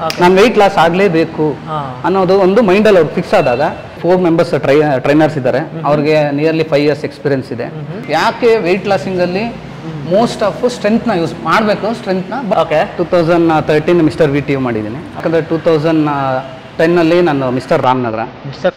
ನಾನು weight loss ಆಗಲೇಬೇಕು ಹಾ. ಅನ್ನೋದು ಒಂದು ಮೈಂಡಲ್ಲಿ ಅವ್ರಿಗೆ ಫಿಕ್ಸ್ ಆದಾಗ ಫೋರ್ ಮೆಂಬರ್ಸ್ ಟ್ರೈ ಟ್ರೈನರ್ಸ್ ಇದ್ದಾರೆ ಅವ್ರಿಗೆ ನಿಯರ್ಲಿ ಫೈವ್ ಇಯರ್ಸ್ ಎಕ್ಸ್ಪೀರಿಯನ್ಸ್ ಇದೆ ಯಾಕೆ ವೆಯ್ಟ್ ಲಾಸಿಂಗಲ್ಲಿ ಮೋಸ್ಟ್ ಆಫ್ ಸ್ಟ್ರೆಂತ್ನ ಯೂಸ್ ಮಾಡಬೇಕು ಸ್ಟ್ರೆಂತ್ನ okay two thousand thirteen mister V T U ಮಾಡಿದ್ದೀನಿ ಯಾಕಂದರೆ ಟೂ ತೌಸಂಡ್ ಟೆನ್ನಲ್ಲಿ ನಾನು mister Ramanagara mister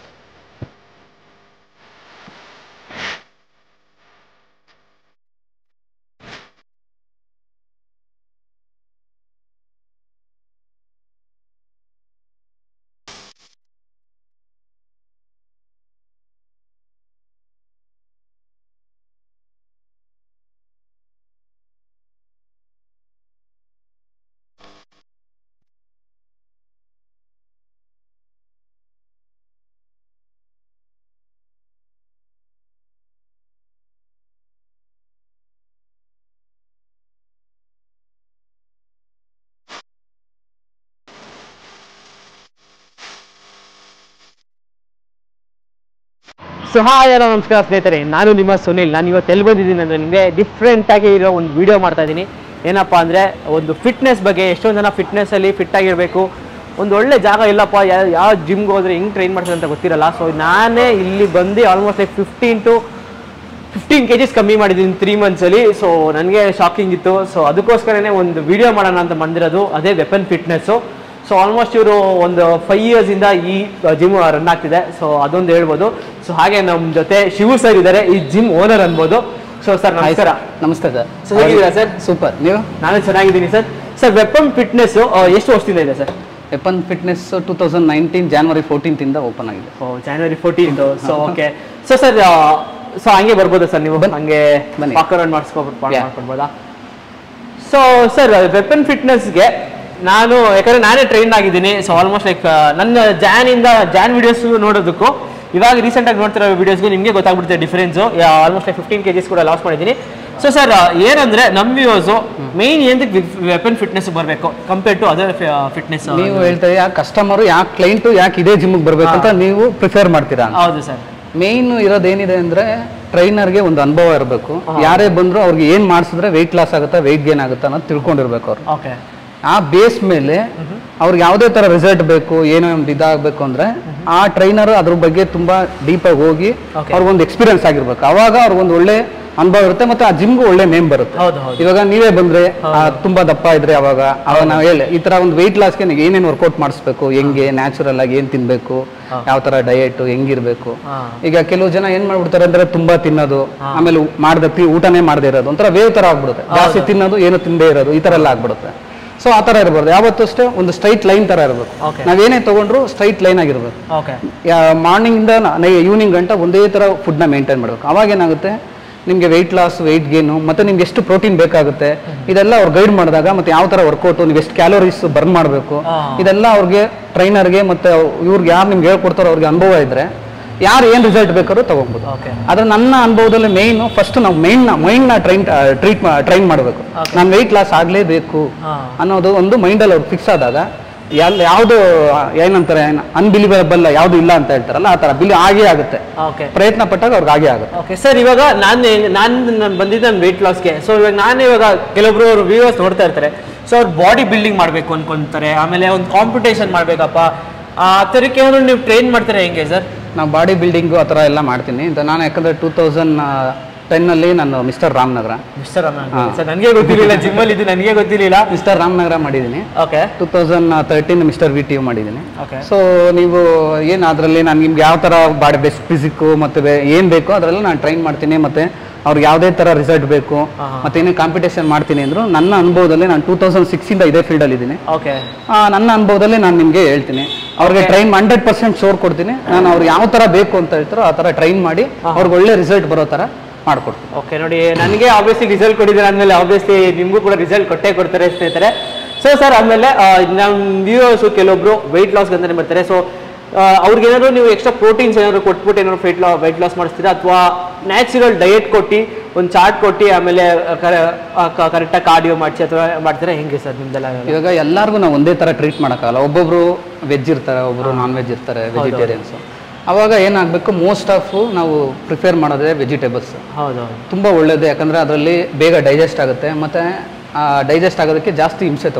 so hi ಎಲ್ಲ ನಮಸ್ಕಾರ ಸ್ನೇಹಿತರೆ ನಾನು ನಿಮ್ಮ ಸುನಿಲ್ ನಾನು ಇವತ್ತು ಎಲ್ಲಿ ಬಂದಿದ್ದೀನಿ ಅಂದರೆ ನಿಮಗೆ ಡಿಫ್ರೆಂಟ್ ಆಗಿ ಇರೋ ಒಂದು ವಿಡಿಯೋ ಮಾಡ್ತಾ ಇದ್ದೀನಿ ಏನಪ್ಪ ಅಂದರೆ ಒಂದು ಫಿಟ್ನೆಸ್ ಬಗ್ಗೆ ಎಷ್ಟೊಂದು ಜನ ಫಿಟ್ನೆಸ್ಸಲ್ಲಿ ಫಿಟ್ ಆಗಿರಬೇಕು ಒಂದು ಒಳ್ಳೆ ಜಾಗ ಇಲ್ಲಪ್ಪ ಯಾವ ಯಾವ ಜಿಮ್ಗೆ ಹೋದ್ರೆ ಹೆಂಗೆ ಟ್ರೈನ್ ಮಾಡ್ತಾರೆ ಅಂತ ಗೊತ್ತಿರಲ್ಲ ಸೊ ನಾನೇ ಇಲ್ಲಿ ಬಂದು almost like fifteen to fifteen K Gs ಕಮ್ಮಿ ಮಾಡಿದ್ದೀನಿ ತ್ರೀ ಮಂತ್ಸಲ್ಲಿ ಸೊ ನನಗೆ ಶಾಕಿಂಗ್ ಇತ್ತು ಸೊ ಅದಕ್ಕೋಸ್ಕರನೇ ಒಂದು ವಿಡಿಯೋ ಮಾಡೋಣ ಅಂತ ಬಂದಿರೋದು ಅದೇ ವೆಪನ್ ಫಿಟ್ನೆಸ್ಸು ಸೊ ಆಲ್ಮೋಸ್ಟ್ ಇವರು ಒಂದು ಫೈವ್ ಇಯರ್ಸಿಂದ ಈ ಜಿಮ್ ರನ್ ಆಗ್ತಿದೆ ಸೊ ಅದೊಂದು ಹೇಳ್ಬೋದು ಸೊ ಹಾಗೆ ನಮ್ಮ ಜೊತೆ ಶಿವು ಸರ್ ಇದ್ದಾರೆ ಈ ಜಿಮ್ ಓನರ್ ಅನ್ಬೋದು ಸೊ ಸರ್ ನಮಸ್ಕಾರ ನಮಸ್ತೆ ಸರ್ So, ಹೇಗಿದ್ದೀರಾ sir? ಸೂಪರ್ ನೀವು ನಾನು ಚೆನ್ನಾಗಿದ್ದೀನಿ ಸರ್ ಸರ್ ವೆಪನ್ ಫಿಟ್ನೆಸ್ ಎಷ್ಟು ವರ್ಷದಿಂದ ಇದೆ sir weapon fitness two thousand nineteen January ಫೋರ್ಟೀನ್ತಿಂದ ಓಪನ್ ಆಗಿದೆ oh January fourteen so okay so sir so ಹಂಗೆ ಬರ್ಬೋದಾ ಸರ್ ನೀವು ಬನ್ನಿ. ಹಂಗೆ ಬನ್ನಿ. ವಾಕ್ ಅರೌಂಡ್ ಮಾಡಿಸ್ಕೊಬಿಟ್ಟು Yeah. ಮಾಡ್ಕೊಡ್ಬೋದಾ ಸೊ ಸರ್ ವೆಪನ್ ಫಿಟ್ನೆಸ್ಗೆ ನಾನು ಯಾಕಂದ್ರೆ ನಾನೇ ಟ್ರೈನ್ ಆಗಿದ್ದೀನಿ ಸೊ ಆಲ್ಮೋಸ್ಟ್ ಲೈಕ್ ನನ್ನ ಜಾನ್ ಇಂದ ಜಾನ್ ವಿಡಿಯೋಸ್ ನೋಡೋದಕ್ಕೂ ಇವಾಗ ರೀಸೆಂಟ್ ಆಗಿ ನೋಡ್ತಿರೋ ವಿಡಿಯೋಸ್ಗೂ ನಿಮಗೆ ಗೊತ್ತಾಗ್ಬಿಡುತ್ತೆ difference almost like fifteen kgs ಕೂಡ ಲಾಸ್ ಮಾಡಿದ್ದೀನಿ ಸೊ ಸರ್ ಏನಂದ್ರೆ ನಮ್ಮ ವ್ಯೂಸು ಮೇನ್ ಏನಕ್ಕೆ ವೆಪನ್ ಫಿಟ್ನೆಸ್ ಬರಬೇಕು ಕಂಪೇರ್ ಟು ಅದರ್ ಫಿಟ್ನೆಸ್ ನೀವು ಹೇಳ್ತಾರೆ ಯಾಕೆ ಕಸ್ಟಮರ್ ಯಾಕೆ ಕ್ಲೈಂಟು ಯಾಕೆ ಇದೇ ಜಿಮ್ಗೆ ಬರ್ಬೇಕಂತ ನೀವು ಪ್ರಿಫೇರ್ ಮಾಡ್ತೀರಾ ಹೌದು ಸರ್ ಮೇನ್ ಇರೋದೇನಿದೆ ಅಂದ್ರೆ ಟ್ರೈನರ್ಗೆ ಒಂದು ಅನುಭವ ಇರಬೇಕು ಯಾರೇ ಬಂದ್ರು ಅವ್ರಿಗೆ ಏನ್ ಮಾಡಿಸಿದ್ರೆ ವೆಯ್ಟ್ ಲಾಸ್ ಆಗುತ್ತಾ ವೆಯ್ಟ್ ಗೇನ್ ಆಗುತ್ತಾ ಅನ್ನೋದು ತಿಳ್ಕೊಂಡಿರ್ಬೇಕು ಅವ್ರು ಓಕೆ ಆ ಬೇಸ್ ಮೇಲೆ ಅವ್ರಿಗೆ ಯಾವುದೇ ತರ ರಿಸಲ್ಟ್ ಬೇಕು ಏನೋ ಒಂದು ಇದಾಗಬೇಕು ಅಂದ್ರೆ ಆ ಟ್ರೈನರ್ ಅದ್ರ ಬಗ್ಗೆ ತುಂಬಾ ಡೀಪ್ ಆಗಿ ಹೋಗಿ Okay. ಅವ್ರಿಗೊಂದು ಎಕ್ಸ್ಪೀರಿಯನ್ಸ್ ಆಗಿರ್ಬೇಕು ಅವಾಗ ಅವ್ರಿಗೊಂದು ಒಳ್ಳೆ ಅನುಭವ ಇರುತ್ತೆ ಮತ್ತೆ ಆ ಜಿಮ್ಗೂ ಒಳ್ಳೆ ನೇಮ್ ಬರುತ್ತೆ ಹೌದು ಹೌದು ಇವಾಗ ನೀವೇ ಬಂದ್ರೆ ಆ, ತುಂಬಾ ದಪ್ಪ ಇದ್ರೆ ಅವಾಗ ಅವಾಗ ನಾವು ಹೇಳಿ ಈ ತರ ಒಂದು ವೆಯ್ಟ್ ಲಾಸ್ಗೆ ಏನೇನು ವರ್ಕೌಟ್ ಮಾಡಿಸ್ಬೇಕು ಹೆಂಗೆ ನ್ಯಾಚುರಲ್ ಆಗಿ ಏನ್ ತಿನ್ಬೇಕು ಯಾವ ತರ ಡಯಟ್ ಹೆಂಗಿರ್ಬೇಕು ಹಾ ಈಗ ಕೆಲವು ಜನ ಏನ್ ಮಾಡ್ಬಿಡ್ತಾರೆ ಅಂದ್ರೆ ತುಂಬಾ ತಿನ್ನೋದು ಆಮೇಲೆ ಮಾಡದ ಊಟನೇ ಮಾಡದೇ ಇರೋದು ಒಂಥರ ವೇವ್ ತರ ಆಗ್ಬಿಡುತ್ತೆ ಜಾಸ್ತಿ ತಿನ್ನೋದು ಏನು ತಿಂದೇ ಇರೋದು ಈ ತರ ಎಲ್ಲ ಆಗ್ಬಿಡುತ್ತೆ ಸೊ ಆ ತರ ಇರಬಾರ್ದು ಯಾವತ್ತೂ ಅಷ್ಟೇ ಒಂದು ಸ್ಟ್ರೈಟ್ ಲೈನ್ ತರ ಇರಬೇಕು Okay. ನಾವೇನೇ ತಗೊಂಡ್ರು ಸ್ಟ್ರೈಟ್ ಲೈನ್ ಆಗಿರ್ಬೇಕು ಓಕೆ ಮಾರ್ನಿಂಗ್ ಇಂದ ಈವ್ನಿಂಗ್ ಗಂಟ ಒಂದೇ ತರ ಫುಡ್ ನ ಮೇಂಟೈನ್ ಮಾಡಬೇಕು ಅವಾಗ ಏನಾಗುತ್ತೆ ನಿಮ್ಗೆ ವೆಯ್ಟ್ ಲಾಸ್ ವೆಯ್ಟ್ ಗೇನು ಮತ್ತೆ ನಿಮ್ಗೆ ಎಷ್ಟು ಪ್ರೋಟೀನ್ ಬೇಕಾಗುತ್ತೆ ಇದೆಲ್ಲ ಅವ್ರು ಗೈಡ್ ಮಾಡಿದಾಗ ಮತ್ತೆ ಯಾವ ತರ ವರ್ಕೌಟ್ ನೀವು ಎಷ್ಟು ಕ್ಯಾಲೋರೀಸ್ ಬರ್ನ್ ಮಾಡಬೇಕು ಹಾ. ಇದೆಲ್ಲ ಅವ್ರಿಗೆ ಟ್ರೈನರ್ಗೆ ಮತ್ತೆ ಇವ್ರಿಗೆ ಯಾರು ನಿಮ್ಗೆ ಹೇಳ್ಕೊಡ್ತಾರೋ ಅವ್ರಿಗೆ ಅನುಭವ ಇದ್ರೆ ಯಾರು ಏನ್ ರಿಸಲ್ಟ್ ಬೇಕಾದ್ರೂ ತಗೊಬೋದು ಓಕೆ ಆದ್ರೆ ನನ್ನ ಅನುಭವದಲ್ಲಿ ಮೇನ್ ಫಸ್ಟ್ ನಾವು ಮೈನ್ ಮೈಂಡ್ ನ ಟ್ರೈನ್ ಟ್ರೀಟ್ ಟ್ರೈನ್ ಮಾಡಬೇಕು Okay. ನಾನು ವೆಯ್ಟ್ ಲಾಸ್ ಆಗಲೇಬೇಕು ಹಾ ಅನ್ನೋದು ಒಂದು ಮೈಂಡಲ್ಲಿ ಅವ್ರು ಫಿಕ್ಸ್ ಆದಾಗ ಎಲ್ ಯಾವುದು ಏನಂತಾರೆ ಅನ್ಬಿಲಿವೇಬಲ್ ಯಾವುದು ಇಲ್ಲ ಅಂತ ಹೇಳ್ತಾರಲ್ಲ ಆ ಥರ ಬಿಲಿ ಆಗೇ ಆಗುತ್ತೆ ಓಕೆ ಪ್ರಯತ್ನ ಪಟ್ಟಾಗ ಅವ್ರಿಗೆ ಆಗೇ ಆಗುತ್ತೆ ಓಕೆ ಸರ್ ಇವಾಗ ನಾನು ನಾನು ಬಂದಿದ್ದೆ ನನ್ನ ವೆಯ್ಟ್ ಲಾಸ್ಗೆ ಸೊ ಇವಾಗ ನಾನು ಇವಾಗ ಕೆಲವೊಬ್ರು ವ್ಯೂವರ್ಸ್ ನೋಡ್ತಾ ಇರ್ತಾರೆ ಸೊ ಅವ್ರು ಬಾಡಿ ಬಿಲ್ಡಿಂಗ್ ಮಾಡಬೇಕು ಅನ್ಕೊಂತಾರೆ ಆಮೇಲೆ ಒಂದು ಕಾಂಪಿಟೇಷನ್ ಮಾಡಬೇಕಪ್ಪ ಆ ಥರಕ್ಕೆ ಏನಾದ್ರು ನೀವು ಟ್ರೈನ್ ಮಾಡ್ತಾರೆ ಹೆಂಗೆ ಸರ್ ನಾವು ಬಾಡಿ ಬಿಲ್ಡಿಂಗು ಆ ಥರ ಎಲ್ಲ ಮಾಡ್ತೀನಿ ಇದು ನಾನು ಯಾಕಂದರೆ ಟೂ ತೌಸಂಡ್ ಟೆನ್ನಲ್ಲಿ ನಾನು ಮಿಸ್ಟರ್ ರಾಮನಗರ ಮಿಸ್ಟರ್ ಸರ್ ನನಗೆ ಗೊತ್ತಿರಲಿಲ್ಲ ಜಿಮ್ಮಲ್ಲಿ ಇದು ನನಗೆ ಗೊತ್ತಿರಲಿಲ್ಲ ಮಿಸ್ಟರ್ ರಾಮನಗರ ಮಾಡಿದ್ದೀನಿ okay two thousand thirteen mister V T U ಮಾಡಿದ್ದೀನಿ ಓಕೆ ಸೊ ನೀವು ಏನು ಅದರಲ್ಲಿ ನಾನು ನಿಮ್ಗೆ ಯಾವ ಥರ ಬಾಡಿ ಬೆಸ್ಟ್ ಫಿಸಿಕ್ಕು ಮತ್ತು ಏನು ಬೇಕೋ ಅದರೆಲ್ಲ ನಾನು ಟ್ರೈನ್ ಮಾಡ್ತೀನಿ ಮತ್ತು ಅವ್ರಿಗೆ ಯಾವುದೇ ಥರ ರಿಸಲ್ಟ್ ಬೇಕು ಹಾ, ಹಾ. ಮತ್ತೆ ಏನೇ ಕಾಂಪಿಟೇಷನ್ ಮಾಡ್ತೀನಿ ಅಂದ್ರು ನನ್ನ ಅನುಭವದಲ್ಲಿ ನಾನು ಟೂ ತೌಸಂಡ್ ಸಿಕ್ಸಿಂದ ಇದೇ ಫೀಲ್ಡಲ್ಲಿ ಇದ್ದೀನಿ ಓಕೆ ಆ, ನನ್ನ ಅನುಭವದಲ್ಲಿ ನಾನು ನಿಮಗೆ ಹೇಳ್ತೀನಿ ಅವ್ರಿಗೆ Okay. Train hundred percent sure ಕೊಡ್ತೀನಿ ನಾನು ಅವ್ರು ಯಾವ ಥರ ಬೇಕು ಅಂತ ಹೇಳ್ತಾರೋ ಆ ಥರ ಟ್ರೈನ್ ಮಾಡಿ ಹಾ. ಅವ್ರಿಗೆ ಒಳ್ಳೆ ರಿಸಲ್ಟ್ ಬರೋ ಥರ ಮಾಡ್ಕೊಡ್ತೀನಿ ಓಕೆ ನೋಡಿ ನನಗೆ ಆಬ್ವಿಯಸ್ಲಿ ರಿಸಲ್ಟ್ ಕೊಟ್ಟಿದ್ದಾರೆ ಅಂದಮೇಲೆ ಆಬ್ವಿಯಸ್ಲಿ ನಿಮಗೂ ಕೂಡ ರಿಸಲ್ಟ್ ಕೊಟ್ಟೇ ಕೊಡ್ತಾರೆ ಸ್ನೇಹಿತರೆ ಸೊ ಸರ್ ಆಮೇಲೆ ನಮ್ಮ ವ್ಯೂವರ್ಸು ಕೆಲವೊಬ್ರು ವೆಯ್ಟ್ ಲಾಸ್ ಅಂತಾನೆ ಬರ್ತಾರೆ ಸೊ ಅವ್ರಿಗೆ ಏನಾದ್ರು ನೀವು ಎಕ್ಸ್ಟ್ರಾ ಪ್ರೋಟೀನ್ಸ್ ಏನಾದ್ರು ಕೊಟ್ಬಿಟ್ಟು ಏನಾದ್ರು ಫೇಟ್ ಲಾ ವೆಯ್ಟ್ ಲಾಸ್ ಮಾಡಿಸ್ತೀರಾ ಅಥವಾ ನ್ಯಾಚುರಲ್ ಡಯಟ್ ಕೊಟ್ಟು ಒಂದು ಚಾರ್ಟ್ ಕೊಟ್ಟು ಆಮೇಲೆ ಕರೆಕ್ಟಾಗಿ ಕಾರ್ಡಿಯೋ ಮಾಡಿಸಿ ಅಥವಾ ಮಾಡ್ತೀರಾ ಹೆಂಗೆ ಸರ್ ನಿಮ್ದೆಲ್ಲ ಇವಾಗ ಎಲ್ಲರಿಗೂ ನಾವು ಒಂದೇ ಥರ ಟ್ರೀಟ್ ಮಾಡೋಕ್ಕಾಗಲ್ಲ ಒಬ್ಬೊಬ್ರು ವೆಜ್ ಇರ್ತಾರೆ ಒಬ್ಬರು ನಾನ್ ವೆಜ್ ಇರ್ತಾರೆ ವೆಜಿಟೇರಿಯನ್ಸು ಅವಾಗ ಏನಾಗಬೇಕು ಮೋಸ್ಟ್ ಆಫ್ ನಾವು ಪ್ರಿಫೇರ್ ಮಾಡೋದೇ ವೆಜಿಟೇಬಲ್ಸ್ ಹೌದು ತುಂಬ ಒಳ್ಳೆಯದು ಯಾಕಂದರೆ ಅದರಲ್ಲಿ ಬೇಗ ಡೈಜೆಸ್ಟ್ ಆಗುತ್ತೆ ಮತ್ತು ಡೈಜೆಸ್ಟ್ ಆಗೋದಕ್ಕೆ ಜಾಸ್ತಿ ಹಿಂಸೆ ತಗೊಳ್ಳಲ್ಲ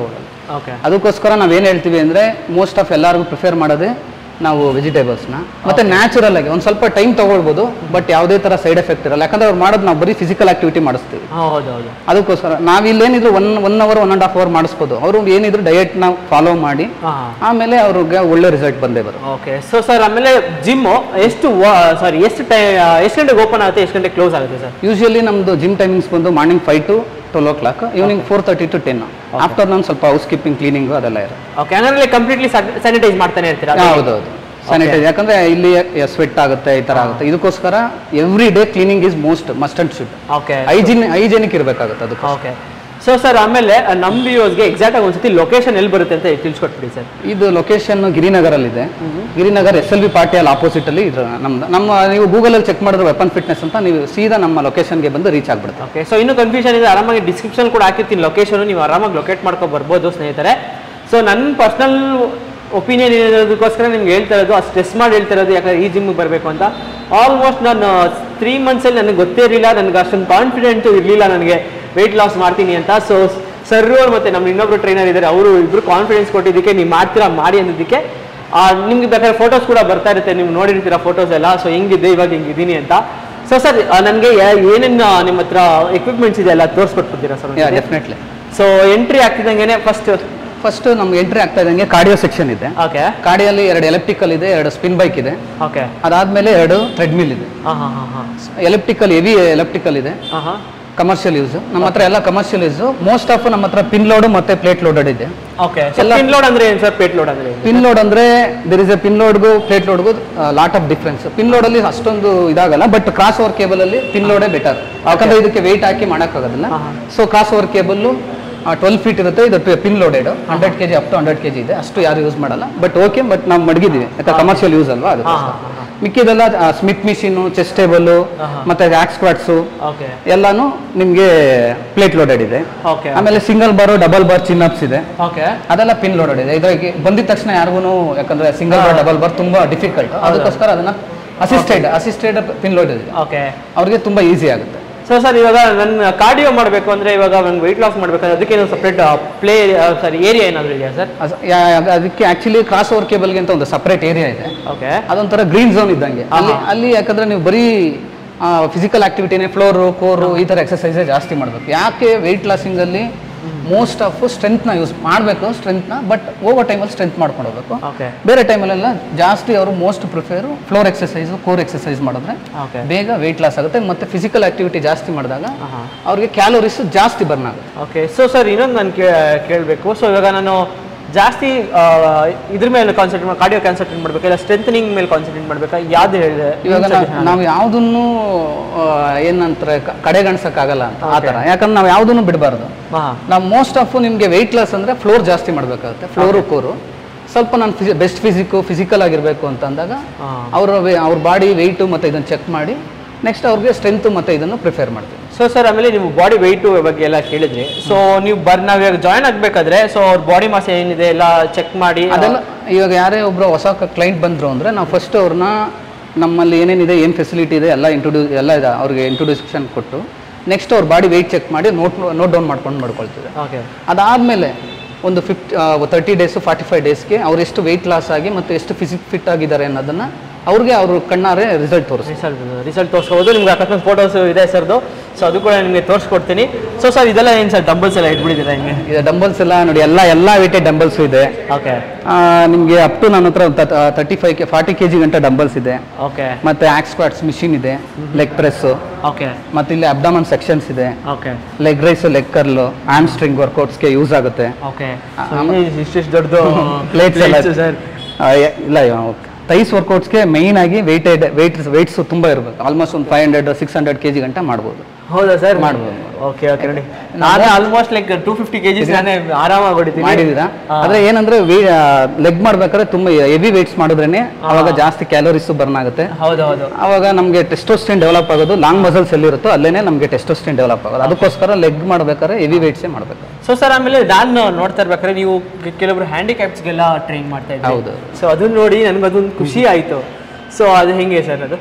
ಓಕೆ ಅದಕ್ಕೋಸ್ಕರ ನಾವೇನು ಹೇಳ್ತೀವಿ ಅಂದರೆ ಮೋಸ್ಟ್ ಆಫ್ ಎಲ್ಲರಿಗೂ ಪ್ರಿಫೇರ್ ಮಾಡೋದೇ ನಾವು ವೆಜಿಟೇಬಲ್ಸ್ನ ಮತ್ತೆ ನ್ಯಾಚುರಲ್ ಆಗಿ ಒಂದು ಸ್ವಲ್ಪ ಟೈಮ್ ತಗೊಳ್ಬೋದು ಬಟ್ ಯಾವುದೇ ಥರ ಸೈಡ್ ಎಫೆಕ್ಟ್ ಇರಲ್ಲ ಯಾಕಂದ್ರೆ ಅವ್ರು ಮಾಡೋದು ನಾವು ಬರೀ ಫಿಸಿಕಲ್ ಆಕ್ಟಿವಿಟಿ ಮಾಡಿಸ್ತೀವಿ ಹೌದು ಹೌದು ಅದಕ್ಕೋಸ್ಕರ ನಾವಿಲ್ಲೇನಿದ್ರು one one hour one and half hour ಮಾಡಿಸ್ಬೋದು ಅವರು ಏನಿದ್ರು ಡಯಟ್ನ ಫಾಲೋ ಮಾಡಿ ಹಾಂ ಆಮೇಲೆ ಅವ್ರಿಗೆ ಒಳ್ಳೆ ರಿಸಲ್ಟ್ ಬಂದೇ ಬರುತ್ತೆ ಓಕೆ ಸೊ ಸರ್ ಆಮೇಲೆ ಜಿಮ್ಮು ಎಷ್ಟು ಸಾರಿ ಎಷ್ಟು ಟೈ ಎಷ್ಟು ಗಂಟೆಗೆ ಓಪನ್ ಆಗುತ್ತೆ ಎಷ್ಟು ಗಂಟೆಗೆ ಕ್ಲೋಸ್ ಆಗುತ್ತೆ ಸರ್ ಯೂಶಲಿ ನಮ್ಮದು ಜಿಮ್ ಟೈಮಿಂಗ್ಸ್ ಬಂದು morning five to twelve o'clock evening four thirty to ten afternoon ಸ್ವಲ್ಪ ಹೌಸ್ ಕೀಪಿಂಗ್ ಕ್ಲೀನಿಂಗು ಅದೆಲ್ಲ ಇರುತ್ತೆ ಓಕೆ ಹಂಗಂದ್ರೆ ಕಂಪ್ಲೀಟ್ಲಿ ಸ್ಯಾನಿಟೈಸ್ ಮಾಡ್ತಾನೆ ಇರ್ತೀರಾ ಹೌದೌದು ಸ್ಯಾನಿಟೈಸ್ ಯಾಕಂದ್ರೆ ಇಲ್ಲಿ ಸ್ವೆಟ್ ಆಗುತ್ತೆ ಈ ತರ ಆಗುತ್ತೆ ಇದಕ್ಕೋಸ್ಕರ every day cleaning is most must and should okay hygiene hygienic ಇರಬೇಕಾಗುತ್ತೆ ಅದಕ್ಕೆ ಓಕೆ ಸೊ ಸರ್ ಆಮೇಲೆ ಆ, ನಮ್ಮ ವ್ಯೂಸ್ಗೆ ಎಕ್ಸಾಕ್ಟ್ ಆಗಿ ಒಂದ್ಸತಿ ಲೊಕೇಶನ್ ಎಲ್ಲಿ ಬರುತ್ತೆ ಅಂತ ತಿಳಿಸ್ಕೊಟ್ಬಿಡಿ ಸರ್ ಇದು ಲೊಕೇಶನ್ ಗಿರಿನಗರಲ್ಲಿದೆ Girinagar S L B party ಅಲ್ಲಿ ಆಪೋಸಿಟ್ ಅಲ್ಲಿ ಇದು ನಮ್ದು ನಮ್ಮ ನೀವು ಗೂಗಲ್ ಅಲ್ಲಿ ಚೆಕ್ ಮಾಡಿದ್ರೆ ವೆಪನ್ ಫಿಟ್ನೆಸ್ ಅಂತ ನೀವು ಸೀದಾ ನಮ್ಮ ಲೊಕೇಶನ್ಗೆ ಬಂದು ರೀಚ್ ಆಗ್ಬಿಡುತ್ತೆ ಓಕೆ ಸೊ ಇನ್ನೂ ಕನ್ಫ್ಯೂಷನ್ ಇದೆ ಆರಾಮಾಗಿ ಡಿಸ್ಕ್ರಿಪ್ಷನ್ ಕೂಡ ಹಾಕಿರ್ತೀನಿ ಲೊಕೇಶನ್ ನೀವು ಆರಾಮಾಗಿ ಲೊಕೇಟ್ ಮಾಡ್ಕೊಂಡು ಬರ್ಬೋದು ಸ್ನೇಹಿತರೆ ಸೊ ನನ್ನ ಪರ್ಸ್ನಲ್ ಒಪಿನಿಯನ್ ಇರೋದಕ್ಕೋಸ್ಕರ ನಿಮ್ಗೆ ಹೇಳ್ತಾ ಇರೋದು ಅಷ್ಟು ಸ್ಟ್ರೆಸ್ ಮಾಡಿ ಹೇಳ್ತಾ ಇರೋದು ಯಾಕಂದ್ರೆ ಈ ಜಿಮ್ಗೆ ಬರಬೇಕು ಅಂತ ಆಲ್ಮೋಸ್ಟ್ ನಾನು ತ್ರೀ ಮಂತ್ಸಲ್ಲಿ ನನಗೆ ಗೊತ್ತೇ ಇರಲಿಲ್ಲ ನನಗೆ ಅಷ್ಟೊಂದು ಕಾನ್ಫಿಡೆಂಟು ಇರಲಿಲ್ಲ ನನಗೆ ವೆಯ್ಟ್ ಲಾಸ್ ಮಾಡ್ತೀನಿ ಅಂತ ಸೊ ಸರ್ ಮತ್ತು ನಮ್ಮ ಇನ್ನೊಬ್ರು ಟ್ರೈನರ್ ಇದ್ದಾರೆ ಅವರು ಇಬ್ಬರು ಕಾನ್ಫಿಡೆನ್ಸ್ ಕೊಟ್ಟಿದ್ದಕ್ಕೆ ನೀವು ಮಾಡ್ತೀರಾ ಮಾಡಿ ಅನ್ನೋದಕ್ಕೆ ಆ, ನಿಮ್ಗೆ ಬೇಕಾದ್ರೆ ಫೋಟೋಸ್ ಕೂಡ ಬರ್ತಾ ಇರುತ್ತೆ ನೀವು ನೋಡಿರ್ತೀರ ಫೋಟೋಸ್ ಎಲ್ಲ ಸೊ ಹೆಂಗಿದೆ ಇವಾಗ ಹಿಂಗಿದ್ದೀನಿ ಅಂತ ಸೊ ಸರ್ ನನಗೆ ಏನೇನು ನಿಮ್ಮ ಹತ್ರ ಎಕ್ವಿಪ್ಮೆಂಟ್ಸ್ ಇದೆ ಎಲ್ಲ ತೋರಿಸ್ಕೊಟ್ಬಿಡ್ತೀರಾ ಸರ್ ಡೆಫಿನೆಟ್ಲಿ ಸೊ ಎಂಟ್ರಿ ಆಗ್ತಿದ್ದಂಗೆ ಫಸ್ಟ್ ಫಸ್ಟ್ ನಮ್ಗೆ ಎಂಟ್ರಿ ಆಗ್ತಾ ಇದ್ದಂಗೆ ಕಾರ್ಡಿಯೋ ಸೆಕ್ಷನ್ ಇದೆ ಓಕೆ ಕಾರ್ಡಿಯಲ್ಲಿ ಎರಡು ಎಲೆಕ್ಟ್ರಿಕಲ್ ಇದೆ ಎರಡು ಸ್ಪಿನ್ ಬೈಕ್ ಇದೆ ಓಕೆ ಅದಾದ್ಮೇಲೆ ಎರಡು ಟ್ರೆಡ್ಮಿಲ್ ಇದೆ ಹಾಂ ಹಾಂ ಹಾಂ ಹಾಂ ಎಲೆಕ್ಟ್ರಿಕಲ್ ಹೆವಿ ಎಲೆಕ್ಟ್ರಿಕಲ್ ಇದೆ ಹಾಂ ಹಾಂ ಕಮರ್ಷಿಯಲ್ ಯೂಸ್ ನಮ್ಮ ಹತ್ರ ಎಲ್ಲ ಕಮರ್ಷಿಯಲ್ ಯೂಸ್ ಮೋಸ್ಟ್ ಆಫ್ ನಮ್ಮ ಹತ್ರ ಪಿನ್ ಲೋಡ್ ಮತ್ತೆ ಪ್ಲೇಟ್ ಲೋಡೆಡ್ ಇದೆ ಓಕೆ ಎಲ್ಲ- ಪಿನ್ ಲೋಡ್ ಅಂದ್ರೆ ಏನು ಸರ್ ಪೇಟ್ ಲೋಡ್ ಅಂದ್ರೆ ಏನು ಪಿನ್ ಲೋಡ್ ಅಂದ್ರೆ ದಿರ್ ಇಸ್ ಎ ಪಿನ್ ಲೋಡ್ಗೂ ಪ್ಲೇಟ್ ಲೋಡ್ಗೂ lot of difference pin load ಅಲ್ಲಿ ಅಷ್ಟೊಂದು ಇದಾಗಲ್ಲ ಬಟ್ ಕ್ರಾಸ್ ಓವರ್ ಕೇಬಲ್ ಅಲ್ಲಿ ಪಿನ್ ಲೋಡೇ ಬೆಟರ್ ಯಾಕಂದ್ರೆ ಇದಕ್ಕೆ ವೆಯ್ಟ್ ಹಾಕಿ ಮಾಡೋಕ್ಕಾಗೋದಿಲ್ಲ ಹಾ, ಹಾ. So cross over cable twelve feet ಇರುತ್ತೆ ಇದು pin loaded hundred kg up to hundred KG ಇದೆ ಅಷ್ಟು ಯಾರು ಯೂಸ್ ಮಾಡಲ್ಲ ಬಟ್ ಓಕೆ ಬಟ್ ನಾವು ಮಡಗಿದ್ದೀವಿ ಯಾಕಂದ್ರೆ ಕಮರ್ಷಿಯಲ್ ಯೂಸ್ ಅಲ್ವಾ ಅದು ಹಾಂ ಹಾಂ ಹಾಂ ಮಿಕ್ಕಿದೆಲ್ಲ ಸ್ಮಿತ್ ಮಿಷಿನು ಚೆಸ್ ಟೇಬಲ್ ಹಾ, ಹಾ. ಮತ್ತೆ ಆಕ್ಸ್ ಸ್ಕ್ವಾಟ್ಸು ಓಕೆ ಎಲ್ಲಾನು ನಿಮ್ಗೆ ಪ್ಲೇಟ್ ಲೋಡೆಡ್ ಇದೆ ಓಕೆ ಆಮೇಲೆ single bar double bar chin ups ಇದೆ ಓಕೆ ಅದೆಲ್ಲ ಪಿನ್ ಲೋಡೆಡ್ ಇದೆ ಇದ್ರಾಗೆ ಬಂದಿದ ತಕ್ಷಣ ಯಾರಿಗೂ ಯಾಕಂದ್ರೆ ಸಿಂಗಲ್ ಬಾರ್ ಡಬಲ್ ಬಾರ್ ತುಂಬಾ ಡಿಫಿಕಲ್ಟ್ ಅದಕ್ಕೋಸ್ಕರ ಅದನ್ನ ಅಸಿಸ್ಟೆಡ್ ಅಸಿಸ್ಟೆಡ್ ಪಿನ್ ಲೋಡ್ ಇದೆ ಓಕೆ ಅವ್ರಿಗೆ ತುಂಬಾ ಈಸಿ ಆಗುತ್ತೆ ಸೊ ಸರ್ ಇವಾಗ ನನ್ನ ಕಾರ್ಡಿಯೋ ಮಾಡಬೇಕು ಅಂದ್ರೆ ಇವಾಗ ನಂಗೆ ವೆಯ್ಟ್ ಲಾಸ್ ಮಾಡಬೇಕಂದ್ರೆ ಅದಕ್ಕೆ ಸಪ್ರೇಟ್ ಪ್ಲೇ ಸಾರಿ ಏರಿಯಾ ಏನಾದರೂ ಇದೆಯಾ ಸರ್ ಅಸ್- ಯಾ- ಯಾ- ಅದಕ್ಕೆ ಆಕ್ಚುಲಿ ಕ್ರಾಸ್ ಓವರ್ ಕೇಬಲ್ಗೆ ಅಂತ ಒಂದು ಸಪರೇಟ್ ಏರಿಯಾ ಇದೆ ಓಕೆ ಅದೊಂಥರ ಗ್ರೀನ್ ಝೋನ್ ಇದ್ದಂಗೆ ಅಲ್ಲಿ ಅಲ್ಲಿ ಯಾಕಂದ್ರೆ ನೀವು ಬರೀ ಫಿಸಿಕಲ್ ಆಕ್ಟಿವಿಟಿನೇ ಫ್ಲೋರು ಕೋರು ಈ ಥರ ಎಕ್ಸಸೈಸೇ ಜಾಸ್ತಿ ಮಾಡಬೇಕು ಯಾಕೆ ವೆಯ್ಟ್ ಲಾಸಿಂಗಲ್ಲಿ ಮೋಸ್ಟ್ ಆಫ್ ಸ್ಟ್ರೆಂತ್ನ ಯೂಸ್ ಮಾಡಬೇಕು ಸ್ಟ್ರೆಂತ್ನ ಬಟ್ ಓವರ್ ಟೈಮಲ್ಲಿ ಸ್ಟ್ರೆಂತ್ ಮಾಡ್ಕೊಂಡು ಹೋಗ್ಬೇಕು ಓಕೆ ಬೇರೆ ಟೈಮಲ್ಲೆಲ್ಲ ಜಾಸ್ತಿ ಅವರು most prefer floor exercise core exercise ಮಾಡಿದ್ರೆ ಓಕೆ ಬೇಗ ವೆಯ್ಟ್ ಲಾಸ್ ಆಗುತ್ತೆ ಮತ್ತೆ ಫಿಸಿಕಲ್ ಆಕ್ಟಿವಿಟಿ ಜಾಸ್ತಿ ಮಾಡಿದಾಗ ಹಾಂ ಅವ್ರಿಗೆ ಕ್ಯಾಲೋರೀಸ್ ಜಾಸ್ತಿ ಬರ್ನ್ ಆಗುತ್ತೆ ಓಕೆ ಸೊ ಸರ್ ಇನ್ನೊಂದು ನಾನು ಕೇಳಬೇಕು ಸೊ ಇವಾಗ ನಾನು ಜಾಸ್ತಿ ಆ, ಇದ್ರ ಮೇಲೆ ಕಾನ್ಸಂಟ್ರೇಟ್ ಮಾಡಿ ಕಾರ್ಡಿಯೋ ಕಾನ್ಸಂಟ್ರೇಟ್ ಮಾಡಬೇಕಾ ಇಲ್ಲ ಸ್ಟ್ರೆಂಥನಿಂಗ್ ಮೇಲೆ ಕಾನ್ಸಂಟ್ರೇಟ್ ಮಾಡಬೇಕಾ ಯಾವ್ದು ಹೇಳಿದೆ ಇವಾಗ ನಾವು ನಾವು ಯಾವುದನ್ನು ಏನಂತಾರೆ ಕ- ಕಡೆಗಣಿಸಕ್ಕಾಗಲ್ಲ ಅಂತ ಆ ಥರ ಯಾಕಂದ್ರೆ ನಾವು ಯಾವುದನ್ನು ಬಿಡಬಾರ್ದು ಹಾಂ ನಾವು ಮೋಸ್ಟ್ ಆಫ್ ನಿಮಗೆ ವೆಯ್ಟ್ ಲಾಸ್ ಅಂದರೆ ಫ್ಲೋರ್ ಜಾಸ್ತಿ ಮಾಡಬೇಕಾಗುತ್ತೆ ಫ್ಲೋರು ಕೋರು ಸ್ವಲ್ಪ ನಾನು ಫಿಸಿ ಬೆಸ್ಟ್ ಫಿಸಿಕ್ಕು ಫಿಸಿಕಲ್ ಆಗಿರಬೇಕು ಅಂತ ಅಂದಾಗ ಹಾಂ ಅವರ ಅವ್ರ ಬಾಡಿ ವೆಯ್ಟು ಮತ್ತು ಇದನ್ನು ಚೆಕ್ ಮಾಡಿ ನೆಕ್ಸ್ಟ್ ಅವ್ರಿಗೆ ಸ್ಟ್ರೆಂತು ಮತ್ತು ಇದನ್ನು ಪ್ರಿಫೇರ್ ಮಾಡ್ತೀವಿ ಸೊ ಸರ್ ಆಮೇಲೆ ನೀವು ಬಾಡಿ ವೆಯ್ಟು ಬಗ್ಗೆ ಎಲ್ಲ ಕೇಳಿದ್ರಿ ಸೊ ನೀವು ಬರ್ ನಾವು ಇವಾಗ ಜಾಯ್ನ್ ಆಗಬೇಕಾದ್ರೆ ಸೊ ಅವ್ರ ಬಾಡಿ ಮಾಸ್ ಏನಿದೆ ಎಲ್ಲ ಚೆಕ್ ಮಾಡಿ ಅದೆಲ್ಲ ಇವಾಗ ಯಾರೇ ಒಬ್ಬರು ಹೊಸ ಕ್ಲೈಂಟ್ ಬಂದರು ಅಂದರೆ ನಾವು ಫಸ್ಟ್ ಅವ್ರನ್ನ ನಮ್ಮಲ್ಲಿ ಏನೇನಿದೆ ಏನು ಫೆಸಿಲಿಟಿ ಇದೆ ಎಲ್ಲ ಇಂಟ್ರೊಡ್ಯೂಸ್ ಎಲ್ಲ ಇದೆ ಅವ್ರಿಗೆ ಇಂಟ್ರೊಡ್ಯೂಷನ್ ಕೊಟ್ಟು ನೆಕ್ಸ್ಟ್ ಅವ್ರ ಬಾಡಿ ವೆಯ್ಟ್ ಚೆಕ್ ಮಾಡಿ ನೋಟ್ ನೋಟ್ ಡೌನ್ ಮಾಡ್ಕೊಂಡು ಮಾಡ್ಕೊಳ್ತೀವಿ ಓಕೆ ಅದಾದಮೇಲೆ ಒಂದು ಫಿಫ್ಟ್ ತರ್ಟಿ ಡೇಸು ಫಾರ್ಟಿ ಫೈವ್ ಡೇಸ್ಗೆ ಅವ್ರು ಎಷ್ಟು ವೆಯ್ಟ್ ಲಾಸ್ ಆಗಿ ಮತ್ತು ಎಷ್ಟು ಫಿಸಿಕ್ ಫಿಟ್ ಆಗಿದ್ದಾರೆ ಅನ್ನೋದನ್ನು ಅವ್ರಿಗೆ ಅವರು ಕಣ್ಣಾರೆ ರಿಸಲ್ಟ್ ತೋರಿಸಿ ರಿಸಲ್ಟ್ ರಿಸಲ್ಟ್ ತೋರಿಸ್ಕೋಬೋದು ನಿಮ್ಗೆ ಅಕಸ್ಮಾತ್ ಫೋಟೋಸ್ ಇದೆ ಸರ್ದು ಸೊ ಅದು ಕೂಡ ನಿಮಗೆ ತೋರಿಸ್ಕೊಡ್ತೀನಿ ಸೊ ಸರ್ ಇದೆಲ್ಲ ಏನು ಸರ್ ಡಂಬಲ್ಸ್ ಎಲ್ಲ ಇಟ್ಬಿಟ್ಟಿದ್ದೀರಾ ಹಿಂಗೆ ಇದು ಡಂಬಲ್ಸ್ ಎಲ್ಲ ನೋಡಿ ಎಲ್ಲ ಎಲ್ಲ ವೇಟೆಡ್ ಡಂಬಲ್ಸು ಇದೆ ಓಕೆ ನಿಮಗೆ ಅಪ್ ಟು ನನ್ನ ಹತ್ರ thirty five K forty K G ಗಂಟೆ ಡಂಬಲ್ಸ್ ಇದೆ ಓಕೆ ಮತ್ತು ಆಕ್ಸ್ ಸ್ಕ್ವಾಟ್ಸ್ ಮಿಷಿನ್ ಇದೆ ಲೆಗ್ ಪ್ರೆಸ್ಸು ಓಕೆ ಮತ್ತು ಇಲ್ಲಿ ಅಬ್ಡಮನ್ ಸೆಕ್ಷನ್ಸ್ ಇದೆ okay leg raise leg curl hamstring ವರ್ಕೌಟ್ಸ್ಗೆ ಯೂಸ್ ಆಗುತ್ತೆ ಓಕೆ ಆಮ- ಇಷ್ಟಿಷ್ಟು ದೊಡ್ಡದು ಪ್ಲೇಟ್ಸ್ ಎಲ್ಲ ಸರ್ ಆ, ಎ- ಇಲ್ಲ ಥೈಸ್ ವರ್ಕೌಟ್ಸ್ಗೆ ಮೈನ್ ಆಗಿ ವೆಯ್ಟೆಡ್ ವೆಯ್ಟ್ ವೆಯ್ಟ್ಸ್ ತುಂಬ ಇರಬೇಕು ಆಲ್ಮೋಸ್ಟ್ ಒಂದು five hundred six hundred K G ಗಂಟೆ ಮಾಡ್ಬೋದು ಹೌದಾ ಸರ್ ಮಾಡ್ಬೋದು. ಓಕೆ ಓಕೆ ನೋಡಿ ನಾನೇ almost like two fifty kgs ನಾನೇ ಆರಾಮಾಗಿ ಹೊಡಿತೀನಿ ಮಾಡಿದೀರಾ ಹಾ. ಆದ್ರೆ ಏನಂದ್ರೆ ಲೆಗ್ ಮಾಡ್ಬೇಕಾದ್ರೆ ತುಂಬಾ ಹೆವಿ ವೆಯ್ಟ್ಸ್ ಮಾಡಿದ್ರೇನೆ ಅವಾಗ ಜಾಸ್ತಿ ಕ್ಯಾಲೋರೀಸ್ ಬರ್ನ್ ಆಗುತ್ತೆ ಹೌದು ಹೌದು ಅವಾಗ ನಮಗೆ ಟೆಸ್ಟೋಸ್ಟಿನ್ ಡೆವಲಪ್ ಆಗೋದು ಲಾಂಗ್ ಮಸಲ್ಸ್ ಎಲ್ಲಿರುತ್ತೋ ಅಲ್ಲೇನೆ ನಮಗೆ ಟೆಸ್ಟೋಸ್ಟಿನ್ ಡೆವಲಪ್ ಆಗೋದು ಅದಕ್ಕೋಸ್ಕರ ಲೆಗ್ ಮಾಡ್ಬೇಕಾದ್ರೆ ಹೆವಿ ವೆಯ್ಟ್ಸೇ ಮಾಡಬೇಕು ಸೊ ಸರ್ ಆಮೇಲೆ ನಾನು ನೋಡ್ತಾ ಇರ್ಬೇಕಾದ್ರೆ ನೀವು ಕೆಲವೊಬ್ರು ಹ್ಯಾಂಡಿಕ್ಯಾಪ್ಸ್ಗೆಲ್ಲ ಟ್ರೈನ್ ಮಾಡ್ತಾ ಇದ್ದೀವಿ ಹೌದು. ಸೊ ಅದನ್ನ ನೋಡಿ ನನಗೆ ಅದೊಂದು ಖುಷಿ ಆಯಿತು ಸೊ ಅದು ಹೆಂಗೆ ಸರ್ ಅದು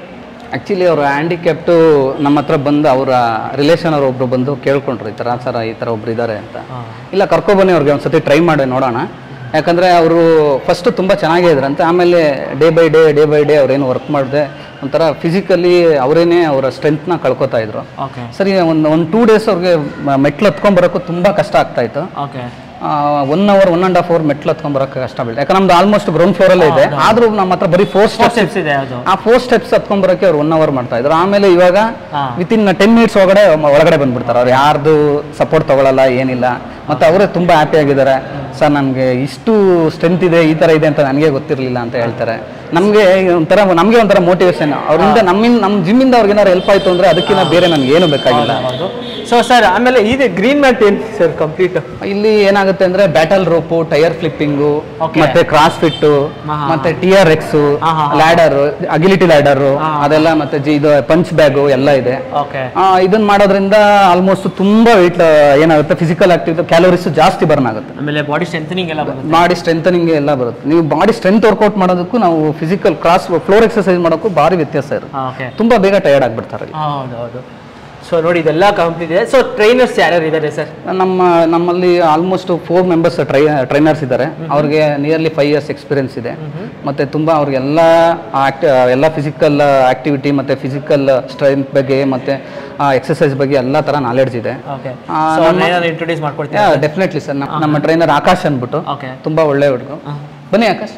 ಆ್ಯಕ್ಚುಲಿ ಅವರು ಹ್ಯಾಂಡಿಕ್ಯಾಪ್ಟು ನಮ್ಮ ಹತ್ರ ಬಂದು ಅವರ ರಿಲೇಷನ್ ಅವ್ರು ಒಬ್ರು ಬಂದು ಕೇಳ್ಕೊಂಡ್ರು ಈ ಥರ ಸರ್ ಈ ಥರ ಒಬ್ರು ಇದ್ದಾರೆ ಅಂತ ಇಲ್ಲ ಕರ್ಕೊಬನ್ನಿ ಅವ್ರಿಗೆ ಒಂದ್ಸತಿ ಟ್ರೈ ಮಾಡಿ ನೋಡೋಣ ಯಾಕಂದರೆ ಅವರು ಫಸ್ಟು ತುಂಬ ಚೆನ್ನಾಗೇ ಇದ್ರಂತೆ ಆಮೇಲೆ day by day day by day ಅವ್ರೇನು ವರ್ಕ್ ಮಾಡಿದೆ ಒಂಥರ ಫಿಸಿಕಲಿ ಅವರೇನೆ ಅವರ ಸ್ಟ್ರೆಂತ್ನ ಕಳ್ಕೊತಾ ಇದ್ರು ಓಕೆ ಸರಿ ಒಂದು ಒಂದು ಟೂ ಡೇಸ್ ಅವ್ರಿಗೆ ಮ- ಮೆಟ್ಲು ಹತ್ಕೊಂಬರೋಕ್ಕೂ ತುಂಬ ಕಷ್ಟ ಆಗ್ತಾ ಇತ್ತು okay one hour one and half hour ಮೆಟ್ಲು ಹತ್ಕೊಂಬರಕ್ಕೆ ಕಷ್ಟ ಬೀಳ್ತು ಯಾಕಂದ್ರೆ ನಮ್ದು ಆಲ್ಮೋಸ್ಟ್ ಗ್ರೌಂಡ್ ಫ್ಲೋರಲ್ಲೇ ಇದೆ ಆದರೂ ನಮ್ಮ ಹತ್ರ ಬರೀ ಫೋರ್ ಸ್ಟೆಪ್ಸ್ ಸ್ಟೆಪ್ಸ್ ಇದೆ ಅದು ಆ ಫೋರ್ ಸ್ಟೆಪ್ಸ್ ಹತ್ಕೊಂಬರಕ್ಕೆ ಅವ್ರು ಒನ್ ಅವರ್ ಮಾಡ್ತಾ ಇದ್ರು ಆಮೇಲೆ ಇವಾಗ ಹಾ. ವಿತ್ ಇನ್ ಟೆನ್ ಮಿನಿಟ್ಸ್ ಒಳಗಡೆ ಮ- ಒಳಗಡೆ ಬಂದ್ಬಿಡ್ತಾರೆ ಅವ್ರು ಯಾರ್ದು ಸಪೋರ್ಟ್ ತಗೊಳ್ಳಲ್ಲ ಏನಿಲ್ಲ ಮತ್ತೆ ಅವರೇ ತುಂಬ ಹ್ಯಾಪಿ ಆಗಿದ್ದಾರೆ ಸರ್ ನನಗೆ ಇಷ್ಟು ಸ್ಟ್ರೆಂತ್ ಇದೆ ಈ ಥರ ಇದೆ ಅಂತ ನನಗೆ ಗೊತ್ತಿರಲಿಲ್ಲ ಅಂತ ಹೇಳ್ತಾರೆ ನಮಗೆ ಒಂಥರ ನಮಗೆ ಒಂಥರ ಮೋಟಿವೇಶನ್ ಅವರಿಂದ ನಮ್ಮಿಂದ ನಮ್ಮ ಜಿಮ್ಮಿಂದ ಅವ್ರಿಗೆ ಏನಾದ್ರು ಹೆಲ್ಪ್ ಆಯಿತು ಅಂದರೆ ಅದಕ್ಕಿಂತ ಬೇರೆ ನನಗೆ ಏನು ಬೇಕಾಗಿಲ್ಲ ಹೌದು ಸೊ ಸರ್ ಆಮೇಲೆ ಇದೆ ಗ್ರೀನ್ ಮ್ಯಾಟ್ ಏನು ಸರ್ ಕಂಪ್ಲೀಟ್ ಇಲ್ಲಿ ಏನಾಗುತ್ತೆ ಅಂದ್ರೆ battle rope tyre flipping Okay. ಮತ್ತೆ ಕ್ರಾಸ್ ಫಿಟ್ ಹಾ, ಹಾ. ಮತ್ತೆ ಟಿ ಆರ್ ಎಕ್ಸ್ ಹಾ, ಹಾ, ಹಾ. ಲ್ಯಾಡರ್ ಅಗಿಲಿಟಿ ಲ್ಯಾಡರ್ ಹಾ. ಅದೆಲ್ಲ ಮತ್ತೆ ಜಿ- ಇದು ಪಂಚ್ ಬ್ಯಾಗು ಎಲ್ಲ ಇದೆ ಓಕೆ ಆ, ಇದನ್ನ ಮಾಡೋದ್ರಿಂದ ಆಲ್ಮೋಸ್ಟ್ ತುಂಬಾ ವೆಯ್ಟ್ ಏನಾಗುತ್ತೆ ಫಿಸಿಕಲ್ ಆಕ್ಟಿವಿಟಿ ಕ್ಯಾಲೋರೀಸ್ ಜಾಸ್ತಿ ಬರ್ನ್ ಆಗುತ್ತೆ ಆಮೇಲೆ ಬಾಡಿ ಸ್ಟ್ರೆಂಥನಿಂಗ್ ಎಲ್ಲ ಬರುತ್ತೆ ಬಾಡಿ ಸ್ಟ್ರೆಂಥನಿಂಗ್ ಎಲ್ಲ ಬರುತ್ತೆ ನೀವು ಬಾಡಿ ಸ್ಟ್ರೆಂತ್ ವರ್ಕೌಟ್ ಮಾಡೋದಕ್ಕೂ ನಾವು ಫಿಸಿಕಲ್ ಕ್ರಾಸ್ ಫ್ಲೋರ್ ಎಕ್ಸರ್ಸೈಸ್ ಮಾಡೋಕ್ಕೂ ಭಾರಿ ವ್ಯತ್ಯಾಸ ಇರುತ್ತೆ ಓಕೆ ತುಂಬಾ ಬೇಗ ಟಯರ್ಡ್ ಆಗ್ಬಿಡ್ತಾರೆ ಹೌದು ಹೌದು ಸೊ ನೋಡಿ ಇದೆಲ್ಲ ಕಂಪ್ಲೀಟ್ ಇದೆ ಸೊ ಟ್ರೈನರ್ಸ್ ಯಾರ್ಯಾರು ಇದ್ದಾರೆ ಸರ್ ನಮ್ಮ ನಮ್ಮಲ್ಲಿ almost four members try trainers ಇದ್ದಾರೆ ಅವ್ರಿಗೆ ನಿಯರ್ಲಿ ಫೈವ್ ಇಯರ್ಸ್ ಎಕ್ಸ್ಪೀರಿಯನ್ಸ್ ಇದೆ ಮತ್ತೆ ತುಂಬ ಅವ್ರಿಗೆಲ್ಲ ಆಕ್ಟ್ ಎಲ್ಲ ಫಿಸಿಕಲ್ ಆಕ್ಟಿವಿಟಿ ಮತ್ತೆ ಫಿಸಿಕಲ್ ಸ್ಟ್ರೆಂತ್ ಬಗ್ಗೆ ಮತ್ತೆ ಎಕ್ಸಸೈಸ್ ಬಗ್ಗೆ ಎಲ್ಲ ಥರ ನಾಲೆಡ್ಜ್ ಇದೆ ಓಕೆ ಆ, ಸೊ ನಮ್ಮ- ಏನಾದ್ರು ಇಂಟ್ರೊಡ್ಯೂಸ್ ಮಾಡ್ಕೊಡ್ತೀರಾ ಡೆಫಿನೆಟ್ಲಿ ಸರ್ ನಮ್ಮ ಟ್ರೈನರ್ ಆಕಾಶ್ ಅಂದ್ಬಿಟ್ಟು ಓಕೆ ತುಂಬಾ ಒಳ್ಳೆ ಹುಡುಗ ಬನ್ನಿ Akash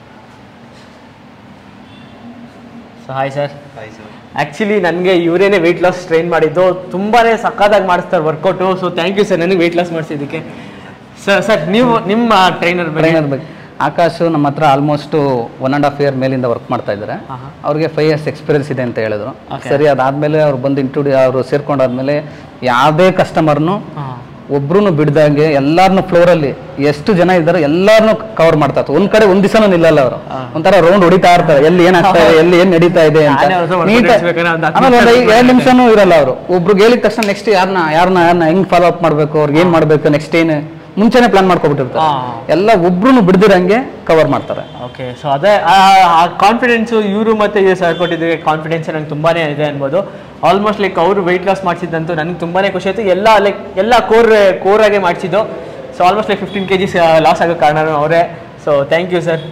so hi sir actually ನನಗೆ ಇವರೇನೆ ವೆಯ್ಟ್ ಲಾಸ್ ಟ್ರೈನ್ ಮಾಡಿದ್ದು ತುಂಬಾ ಸಕ್ಕತ್ತಾಗಿ ಮಾಡಿಸ್ತಾರೆ workout so thank you sir ನನಗೆ ವೆಯ್ಟ್ ಲಾಸ್ ಮಾಡಿಸಿದ್ದಕ್ಕೆ ಸರ್ ಸರ್ ನೀವು ನಿಮ್ಮ ಟ್ರೈನರ್ ಬಗ್ಗೆ ಟ್ರೈನರ್ ಬಗ್ಗೆ ಆಕಾಶ್ ನಮ್ಮ ಹತ್ರ almost one and half year ಮೇಲಿಂದ ವರ್ಕ್ ಮಾಡ್ತಾ ಇದ್ದಾರೆ ಆಹಾ. ಅವ್ರಿಗೆ ಫೈವ್ ಇಯರ್ಸ್ ಎಕ್ಸ್ಪೀರಿಯನ್ಸ್ ಇದೆ ಅಂತ ಹೇಳಿದ್ರು Okay. ಸರಿ ಅದಾದ್ಮೇಲೆ ಅವ್ರು ಬಂದು ಇಂಟ್ರೊಡ್ಯೂ ಅವರು ಸೇರ್ಕೊಂಡಾದ್ಮೇಲೆ ಯಾವುದೇ ಕಸ್ಟಮರ್ನು ಹಾಂ ಒಬ್ರು ಬಿಡ್ದಂಗೆ ಎಲ್ಲಾರನ್ನು ಫ್ಲೋರಲ್ಲಿ ಎಷ್ಟು ಜನ ಇದ್ದಾರೆ ಎಲ್ಲಾರನ್ನು ಕವರ್ ಮಾಡ್ತಾ ಇತ್ತು ಒಂದ್ ಕಡೆ ಒಂದ್ ದಿವಸನೂ ನಿಲ್ಲಲ್ಲ ಅವರು ಒಂಥರ ರೌಂಡ್ ಹೊಡಿತಾ ಇರ್ತಾರೆ ಎಲ್ಲಿ ಏನಾಗ್ತಾ ಇದೆ ಎಲ್ಲಿ ಏನ್ ನಡೀತಾ ಇದೆ ಅಂತ ನಾನೇ ಅವ್ರ ಹತ್ರ ನೀಟ್ ಹೊರ್ಗಡೆ ಒಂದು ಹತ್ತು ಆಮೇಲೆ ಒಂದು ನಿಮಿಷ ಎರಡು ನಿಮಿಷನೂ ಇರಲ್ಲ ಅವರು ಒಬ್ರಿಗೆ ಹೇಳಿದ ತಕ್ಷಣ ನೆಕ್ಸ್ಟ್ ಯಾರನ್ನ ಯಾರನ್ನ ಯಾರನ್ನ ಹೆಂಗ್ ಫಾಲೋ ಅಪ್ ಮಾಡ್ಬೇಕು ಅವ್ರಿಗೆ ಏನ್ ಮಾಡ್ಬೇಕು ನೆಕ್ಸ್ಟ್ ಏನು ಮುಂಚೆನೆ ಪ್ಲಾನ್ ಮಾಡ್ಕೊಬಿಟ್ಟಿರ್ತಾರೆ ಹಾಂ ಎಲ್ಲ ಒಬ್ರು ಬಿಡ್ದಿರಂಗೆ ಕವರ್ ಮಾಡ್ತಾರೆ ಓಕೆ ಸೊ ಅದೇ ಆ ಕಾನ್ಫಿಡೆನ್ಸು ಇವರು ಮತ್ತೆ ಸರ್ ಕೊಟ್ಟಿದ್ದಕ್ಕೆ ಕಾನ್ಫಿಡೆನ್ಸ್ ನಂಗೆ ತುಂಬಾ ಇದೆ ಅನ್ಬೋದು ಆಲ್ಮೋಸ್ಟ್ ಲೈಕ್ ಅವರು ವೆಯ್ಟ್ ಲಾಸ್ ಮಾಡಿಸಿದ್ದಂತೂ ನನಗೆ ತುಂಬಾ ಖುಷಿ ಆಯಿತು ಎಲ್ಲ ಲೈಕ್ ಎಲ್ಲ ಕೋರ್ ಕೋರಾಗೆ ಮಾಡಿಸಿದ್ದು so almost like fifteen K Gs loss ಆಗೋ ಕಾರಣನೂ ಅವರೇ so thank you sir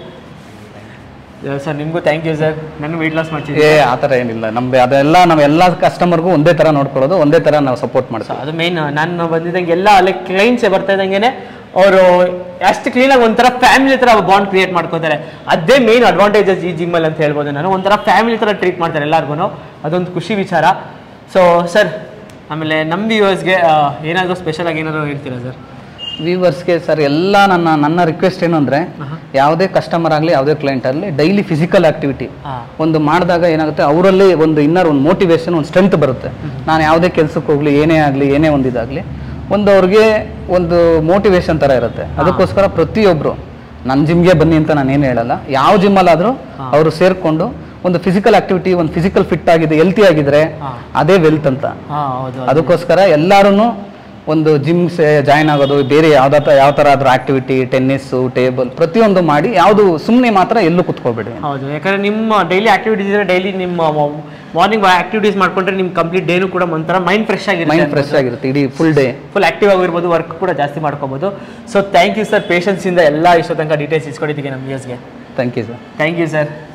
sir ನಿಮಗೂ ಥ್ಯಾಂಕ್ ಯು ಸರ್ ನನಗೆ ವೆಯ್ಟ್ ಲಾಸ್ ಮಾಡಿಸಿದ್ದೆ ಏ ಆ ಥರ ಏನಿಲ್ಲ ನಮ್ಗೆ ಅದೆಲ್ಲ ನಾವು ಎಲ್ಲ ಕಸ್ಟಮರ್ಗೂ ಒಂದೇ ತರ ನೋಡ್ಕೊಳ್ಳೋದು ಒಂದೇ ತರ ನಾವು ಸಪೋರ್ಟ್ ಸೊ ಮಾಡ್ತೀವಿ ಅದು ಮೇನ್ ನಾನು ಬಂದಿದ್ದಂಗೆ ಎಲ್ಲ ಲೈಕ್ ಕ್ಲೈಂಟ್ಸೇ ಬರ್ತಾ ಇದ್ದಂಗೆ ಅವರು ಅಷ್ಟು ಕ್ಲೀನಾಗಿ ಒಂಥರ ಫ್ಯಾಮಿಲಿ ಥರ ಬಾಂಡ್ ಕ್ರಿಯೇಟ್ ಮಾಡ್ಕೋತಾರೆ ಅದೇ ಮೇನ್ ಅಡ್ವಾಂಟೇಜಸ್ ಈ ಜಿಮ್ಮಲ್ಲಿ ಅಂತ ಹೇಳ್ಬೋದು ನಾನು ಒಂಥರ ಫ್ಯಾಮಿಲಿ ಥರ ಟ್ರೀಟ್ ಮಾಡ್ತಾರೆ ಎಲ್ಲರಿಗೂ ಅದೊಂದು ಖುಷಿ ವಿಚಾರ ಸೊ ಸರ್ ಆಮೇಲೆ ನಮ್ಮ ವ್ಯೂವರ್ಸ್ಗೆ ಏನಾದರೂ ಸ್ಪೆಷಲ್ ಆಗಿ ಏನಾದರೂ ಹೇಳ್ತೀರಾ ಸರ್ ವ್ಯೂವರ್ಸ್ಗೆ ಸರ್ ಎಲ್ಲ ನನ್ನ ನನ್ನ ರಿಕ್ವೆಸ್ಟ್ ಏನು ಅಂದ್ರೆ ಯಾವುದೇ ಕಸ್ಟಮರ್ ಆಗಲಿ ಯಾವುದೇ ಕ್ಲೈಂಟ್ ಆಗಲಿ ಡೈಲಿ ಫಿಸಿಕಲ್ ಆಕ್ಟಿವಿಟಿ ಹಾಂ ಒಂದು ಮಾಡಿದಾಗ ಏನಾಗುತ್ತೆ ಅವರಲ್ಲಿ ಒಂದು ಇನ್ನರ್ ಒಂದು ಮೋಟಿವೇಶನ್ ಒಂದು ಸ್ಟ್ರೆಂತ್ ಬರುತ್ತೆ ನಾನು ಯಾವುದೇ ಕೆಲಸಕ್ಕೆ ಹೋಗ್ಲಿ ಏನೇ ಆಗಲಿ ಏನೇ ಒಂದು ಇದಾಗಲಿ ಒಂದು ಅವ್ರಿಗೆ ಒಂದು ಮೋಟಿವೇಶನ್ ಥರ ಇರುತ್ತೆ ಅದಕ್ಕೋಸ್ಕರ ಪ್ರತಿಯೊಬ್ಬರು ನನ್ನ ಜಿಮ್ಗೆ ಬನ್ನಿ ಅಂತ ನಾನು ಏನು ಹೇಳಲ್ಲ ಯಾವ ಜಿಮ್ಮಲ್ಲಾದರೂ ಅವರು ಸೇರಿಕೊಂಡು ಒಂದು ಫಿಸಿಕಲ್ ಆಕ್ಟಿವಿಟಿ ಒಂದು ಫಿಸಿಕಲ್ ಫಿಟ್ ಆಗಿದೆ ಹೆಲ್ತಿ ಆಗಿದ್ರೆ ಹಾ. ಅದೇ ವೆಲ್ತ್ ಅಂತ ಹಾಂ ಹೌದು ಅದಕ್ಕೋಸ್ಕರ ಎಲ್ಲರೂ ಒಂದು ಜಿಮ್ಸ್ ಜಾಯ್ನ್ ಆಗೋದು ಬೇರೆ ಯಾವ್ದಾರ ಯಾವ ಥರ ಆದ್ರೂ ಆಕ್ಟಿವಿಟಿ ಟೆನ್ನಿಸ್ಸು ಟೇಬಲ್ ಪ್ರತಿಯೊಂದು ಮಾಡಿ ಯಾವುದು ಸುಮ್ಮನೆ ಮಾತ್ರ ಎಲ್ಲೂ ಕುತ್ಕೋಬೇಡಿ ಹೌದು ಯಾಕಂದ್ರೆ ನಿಮ್ಮ ಡೈಲಿ ಆಕ್ಟಿವಿಟೀಸ್ ಇದ್ರೆ ಡೈಲಿ ನಿಮ್ಮ ಮಾರ್ನಿಂಗ್ ಆಕ್ಟಿವಿಟೀಸ್ ಮಾಡ್ಕೊಂಡ್ರೆ ನಿಮ್ಮ ಕಂಪ್ಲೀಟ್ ಡೇನು ಕೂಡ ಒಂಥರ ಮೈಂಡ್ ಫ್ರೆಶ್ ಮೈಂಡ್ ಆಗಿರುತ್ತೆ ಫ್ರೆಶ್ ಆಗಿರುತ್ತೆ ಇಡೀ ಫುಲ್ ಡೇ ಫುಲ್ ಆಕ್ಟಿವ್ ಆಗಿರ್ಬೋದು ವರ್ಕ್ ಕೂಡ ಜಾಸ್ತಿ ಮಾಡ್ಕೋಬೋದು ಸೊ ಥ್ಯಾಂಕ್ ಯು ಸರ್ ಪೇಷನ್ಸಿಂದ ಎಲ್ಲ ಇಷ್ಟೋ ತನಕ ಡೀಟೇಲ್ಸ್ ಇಸ್ಕೊಡಿದ್ದೀವಿ ನಮ್ಮ ವ್ಯೂಸ್ಗೆ thank you sir thank you sir